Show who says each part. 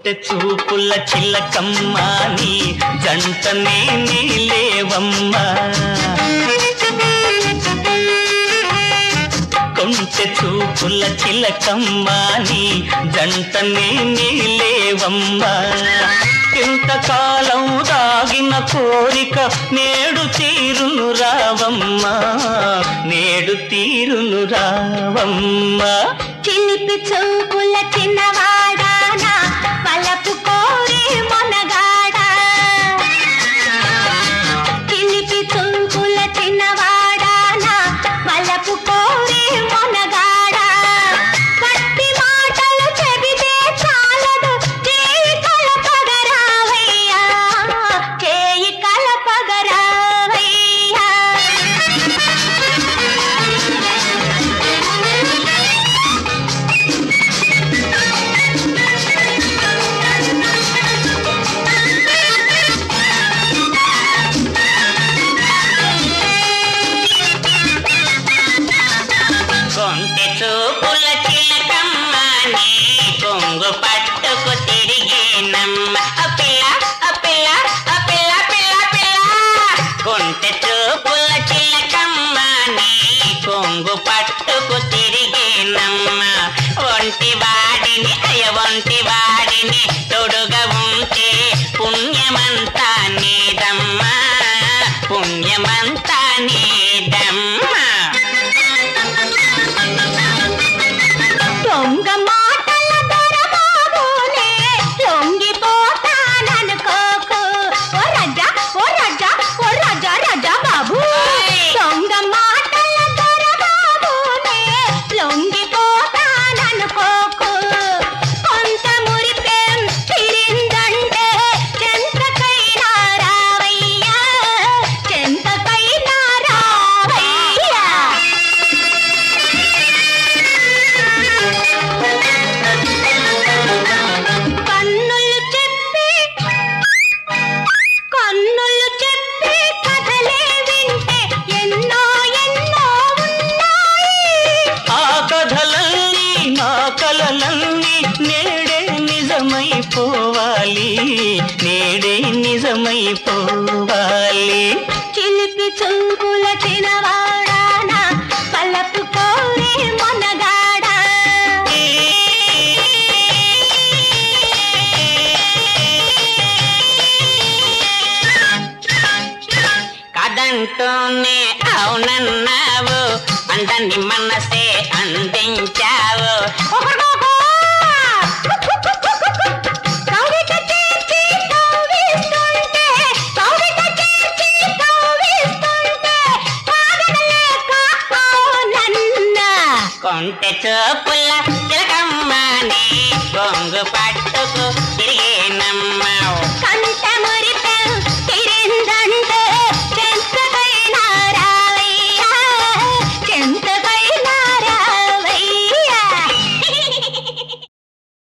Speaker 1: కొంటె చూపుల చిలకమ్మ నీ జంటనే నీలేవమ్మా కొంటె చూపుల చిలకమ్మ నీ జంటనే నీలేవమ్మా ఇంతకాలం దాగిన కోరిక నేడు తీరును రావమ్మా నేడు తీరును రావమ్మా
Speaker 2: చిలిపి చూపుల చిన్నవాడానా పలపు కోరి మొనగాడా చిలిపి చూపుల చిన్నవాడానా పలపు కోరి మొనగాడా పట్టి మాటలు చెబితే చాలదు చేయి కలపగరావయ్యా చేయి కలపగరావయ్యా
Speaker 1: కొంటె చూపుల చిలకమ్మ నీ కొంగు పట్టుకు తిరిగేనమ్మ ఆ పిల్ల ఆ పిల్ల ఆ పిల్ల పిల్ల పిల్ల కొంటె చూపుల చిలకమ్మ నీ కొంగు పట్టుకు తిరిగేనమ్మ ఒంటి వాడిని అయ ఒంటి వాడిని తొడుగా ఉంటే పుణ్యమంతా నీదమ్మా పుణ్యమంతా నీదమ్మా
Speaker 2: దొంగ మాటల దొరబాబునే లొంగిపోతాననుకోకు ఓ రజా ఓ రజా ఓ రజా రజా బాబు దొంగ మాటల దొరబాబునే లొంగిపోతాననుకోకు కొంత మురిపేం తిరిందంటే చెంతకైనా రావయ్యా చెంతకైనా రావయ్యా కన్నులు చెప్పి కన్నులు చెప్పి కథలే వింటే ఎన్నో ఎన్నో ఉన్నాయి
Speaker 1: ఆ కథలన్నీ నా కలలన్నీ నేడే నిజమైపోవాలి నేడే నిజమైపోవాలి
Speaker 2: చిలిపి చూపుల చినవాడానా పల్లపు కోరే మొనగాడా
Speaker 1: కదంటూనే అవునన్నావు అందని మనసే అందించావు
Speaker 2: కవిత చేర్చి కవ్విస్తుంటే, కవిత చేర్చి కవ్విస్తుంటే, కాదనలేక అవునన్నా.
Speaker 1: కొంటె చూపుల చిలకమ్మని కొంగు పట్టుకు తిరిగేనమ్మావు
Speaker 2: కన్ను